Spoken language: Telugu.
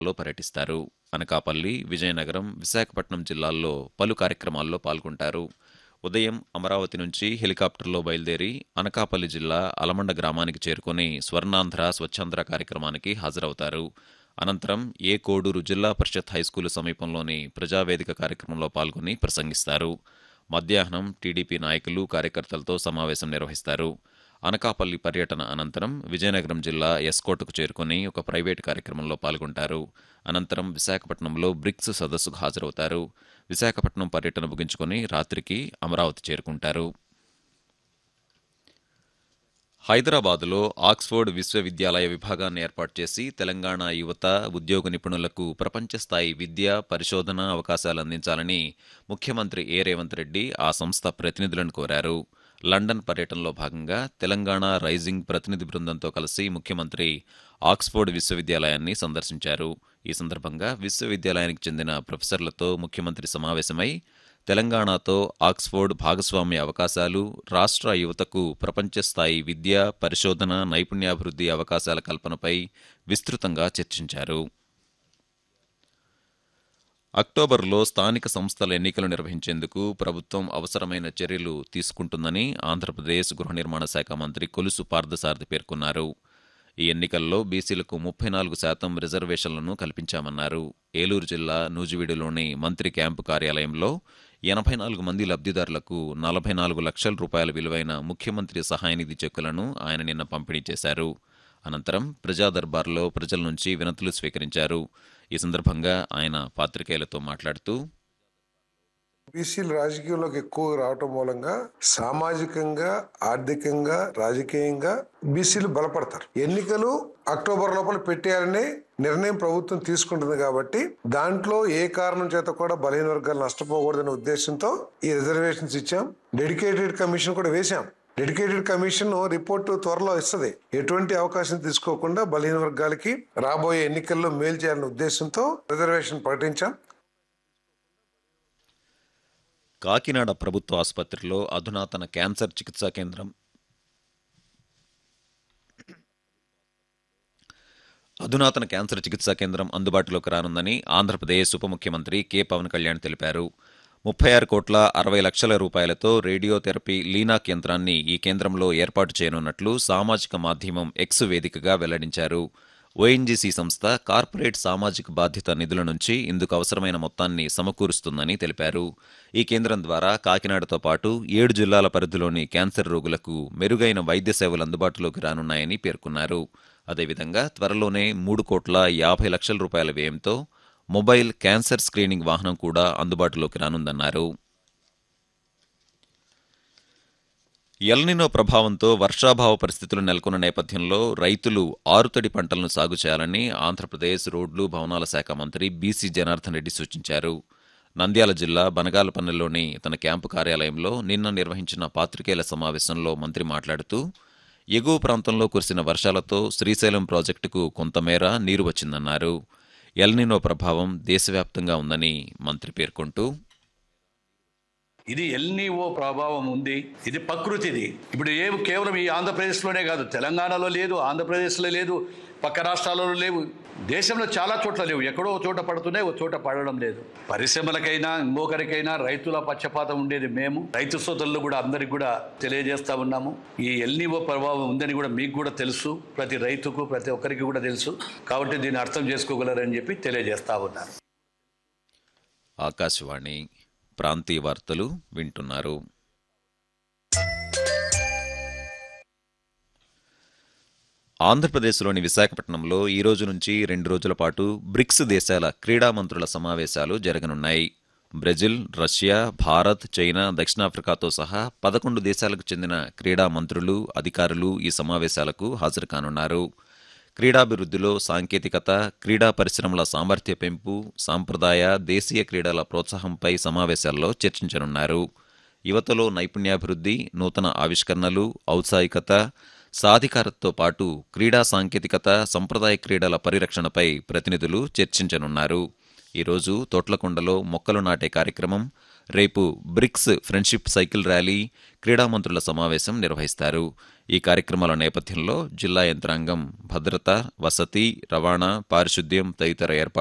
లో పర్యటిస్తారు అనకాపల్లి విజయనగరం విశాఖపట్నం జిల్లాల్లో పలు కార్యక్రమాల్లో పాల్గొంటారు ఉదయం అమరావతి నుంచి హెలికాప్టర్లో బయలుదేరి అనకాపల్లి జిల్లా అలమండ గ్రామానికి చేరుకుని స్వర్ణాంధ్ర స్వచ్ఛాంధ్ర కార్యక్రమానికి హాజరవుతారు అనంతరం ఏ కోడూరు జిల్లా పరిషత్ హైస్కూలు సమీపంలోని ప్రజావేదిక కార్యక్రమంలో పాల్గొని ప్రసంగిస్తారు మధ్యాహ్నం టీడీపీ నాయకులు కార్యకర్తలతో సమావేశం నిర్వహిస్తారు అనకాపల్లి పర్యటన అనంతరం విజయనగరం జిల్లా ఎస్కోట్కు చేరుకుని ఒక ప్రైవేటు కార్యక్రమంలో పాల్గొంటారు అనంతరం విశాఖపట్నంలో బ్రిక్స్ సదస్సుకు హాజరవుతారు విశాఖపట్నం పర్యటన ముగించుకొని రాత్రికి అమరావతి చేరుకుంటారు హైదరాబాదులో ఆక్స్ఫోర్డ్ విశ్వవిద్యాలయ విభాగాన్ని ఏర్పాటు చేసి తెలంగాణ యువత ఉద్యోగ నిపుణులకు ప్రపంచ స్థాయి విద్య పరిశోధన అవకాశాలు అందించాలని ముఖ్యమంత్రి ఏ రేవంత్ రెడ్డి ఆ సంస్థ ప్రతినిధులను కోరారు లండన్ పర్యటనలో భాగంగా తెలంగాణ రైజింగ్ ప్రతినిధి బృందంతో కలిసి ముఖ్యమంత్రి ఆక్స్ఫోర్డ్ విశ్వవిద్యాలయాన్ని సందర్శించారు ఈ సందర్భంగా విశ్వవిద్యాలయానికి చెందిన ప్రొఫెసర్లతో ముఖ్యమంత్రి సమావేశమై తెలంగాణతో ఆక్స్ఫోర్డ్ భాగస్వామ్య అవకాశాలు రాష్ట్ర యువతకు ప్రపంచ స్థాయి విద్య పరిశోధన నైపుణ్యాభివృద్ధి అవకాశాల కల్పనపై విస్తృతంగా చర్చించారు అక్టోబర్లో స్థానిక సంస్థల ఎన్నికలు నిర్వహించేందుకు ప్రభుత్వం అవసరమైన చర్యలు తీసుకుంటుందని ఆంధ్రప్రదేశ్ గృహ నిర్మాణ శాఖ మంత్రి కొలుసు పార్థసారథి పేర్కొన్నారు ఈ ఎన్నికల్లో బీసీలకు ముప్పై నాలుగు శాతం రిజర్వేషన్లను కల్పించామన్నారు ఏలూరు జిల్లా నూజివీడులోని మంత్రి క్యాంపు కార్యాలయంలో ఎనభై నాలుగు మంది లబ్ధిదారులకు నలభై నాలుగు లక్షల రూపాయల విలువైన ముఖ్యమంత్రి సహాయనిధి చెక్కులను ఆయన నిన్న పంపిణీ చేశారు అనంతరం ప్రజా దర్బార్లో ప్రజల నుంచి వినతులు స్వీకరించారు ఈ సందర్భంగా ఆయన పాత్రికేయులతో మాట్లాడుతూ బీసీలు రాజకీయంలోకి ఎక్కువ రావటం మూలంగా సామాజికంగా ఆర్థికంగా రాజకీయంగా బీసీలు బలపడతారు ఎన్నికలు అక్టోబర్ లోపల పెట్టేయాలని నిర్ణయం ప్రభుత్వం తీసుకుంటుంది కాబట్టి దాంట్లో ఏ కారణం చేత కూడా బలహీన వర్గాలు నష్టపోకూడదనే ఉద్దేశంతో ఈ రిజర్వేషన్స్ ఇచ్చాం డెడికేటెడ్ కమిషన్ కూడా వేశాం డెడికేటెడ్ కమిషన్ రిపోర్టు త్వరలో ఇస్తుంది ఎటువంటి అవకాశం తీసుకోకుండా బలహీన వర్గాలకి రాబోయే ఎన్నికల్లో మేలు చేయాలనే ఉద్దేశంతో రిజర్వేషన్ ప్రకటించాం కాకినాడ ప్రభుత్వ ఆసుపత్రిలో అధునాతన క్యాన్సర్ చికిత్సా కేంద్రం అధునాతన క్యాన్సర్ చికిత్సా కేంద్రం అందుబాటులోకి రానుందని ఆంధ్రప్రదేశ్ ఉప ముఖ్యమంత్రి కె పవన్ కళ్యాణ్ తెలిపారు ముప్పై ఆరు కోట్ల అరవై లక్షల రూపాయలతో రేడియోథెరపీ లీనా కేంద్రాన్ని ఈ కేంద్రంలో ఏర్పాటు చేయనున్నట్లు సామాజిక మాధ్యమం ఎక్స్ వేదికగా వెల్లడించారు ఓఎన్జీసీ సంస్థ కార్పొరేట్ సామాజిక బాధ్యత నిధుల నుంచి ఇందుకు అవసరమైన మొత్తాన్ని సమకూరుస్తుందని తెలిపారు ఈ కేంద్రం ద్వారా కాకినాడతో పాటు ఏడు జిల్లాల పరిధిలోని క్యాన్సర్ రోగులకు మెరుగైన వైద్య సేవలు అందుబాటులోకి రానున్నాయని పేర్కొన్నారు అదేవిధంగా త్వరలోనే మూడు కోట్ల యాభై లక్షల రూపాయల వ్యయంతో మొబైల్ క్యాన్సర్ స్క్రీనింగ్ వాహనం కూడా అందుబాటులోకి రానుందన్నారు ఎల్నినో ప్రభావంతో వర్షాభావ పరిస్థితులు నెలకొన్న నేపథ్యంలో రైతులు ఆరుతడి పంటలను సాగు చేయాలని ఆంధ్రప్రదేశ్ రోడ్లు భవనాల శాఖ మంత్రి బీసీ జనార్దన్ రెడ్డి సూచించారు నంద్యాల జిల్లా బనగాలపల్లెలోని తన క్యాంపు కార్యాలయంలో నిన్న నిర్వహించిన పాత్రికేయుల సమావేశంలో మంత్రి మాట్లాడుతూ ఎగువ ప్రాంతంలో కురిసిన వర్షాలతో శ్రీశైలం ప్రాజెక్టుకు కొంతమేర నీరు వచ్చిందన్నారు ఎల్నినో ప్రభావం దేశవ్యాప్తంగా ఉందని మంత్రి పేర్కొంటూ ఇది ఎల్నీఓ ప్రభావం ఉంది ఇది ప్రకృతిది ఇప్పుడు ఏ కేవలం ఈ ఆంధ్రప్రదేశ్లోనే కాదు తెలంగాణలో లేదు ఆంధ్రప్రదేశ్లో లేదు పక్క రాష్ట్రాలలో లేవు దేశంలో చాలా చోట్ల లేవు ఎక్కడో ఒక చోట పడుతున్నాయి ఒక చోట పడడం లేదు పరిశ్రమలకైనా ఇంకొకరికైనా రైతుల పక్షపాతం ఉండేది మేము రైతు సోదరులు కూడా అందరికి కూడా తెలియజేస్తా ఉన్నాము ఈ ఎల్నీఓ ప్రభావం ఉందని కూడా మీకు కూడా తెలుసు ప్రతి రైతుకు ప్రతి ఒక్కరికి కూడా తెలుసు కాబట్టి దీన్ని అర్థం చేసుకోగలరని చెప్పి తెలియజేస్తా ఉన్నారు ఆకాశవాణి ప్రాంతీయ వార్తలు వింటున్నారు ఆంధ్రప్రదేశ్లోని విశాఖపట్నంలో ఈ రోజు నుంచి రెండు రోజుల పాటు బ్రిక్స్ దేశాల క్రీడా మంత్రుల సమావేశాలు జరగనున్నాయి బ్రెజిల్ రష్యా భారత్ చైనా దక్షిణాఫ్రికాతో సహా పదకొండు దేశాలకు చెందిన క్రీడా మంత్రులు అధికారులు ఈ సమావేశాలకు హాజరు కానున్నారు క్రీడాభివృద్ధిలో సాంకేతికత క్రీడా పరిశ్రమల సామర్థ్య పెంపు సాంప్రదాయ దేశీయ క్రీడల ప్రోత్సాహంపై సమావేశాల్లో చర్చించనున్నారు యువతలో నైపుణ్యాభివృద్ధి నూతన ఆవిష్కరణలు ఔత్సాహికత సాధికారతతో పాటు క్రీడా సాంకేతికత సంప్రదాయ క్రీడల పరిరక్షణపై ప్రతినిధులు చర్చించనున్నారు ఈరోజు తోట్లకొండలో మొక్కలు నాటే కార్యక్రమం రేపు బ్రిక్స్ ఫ్రెండ్షిప్ సైకిల్ ర్యాలీ క్రీడామంత్రుల సమావేశం నిర్వహిస్తారు ఈ కార్యక్రమాల నేపథ్యంలో జిల్లా యంత్రాంగం భద్రత వసతి రవాణా పారిశుద్ధ్యం తదితర ఏర్పాట్లు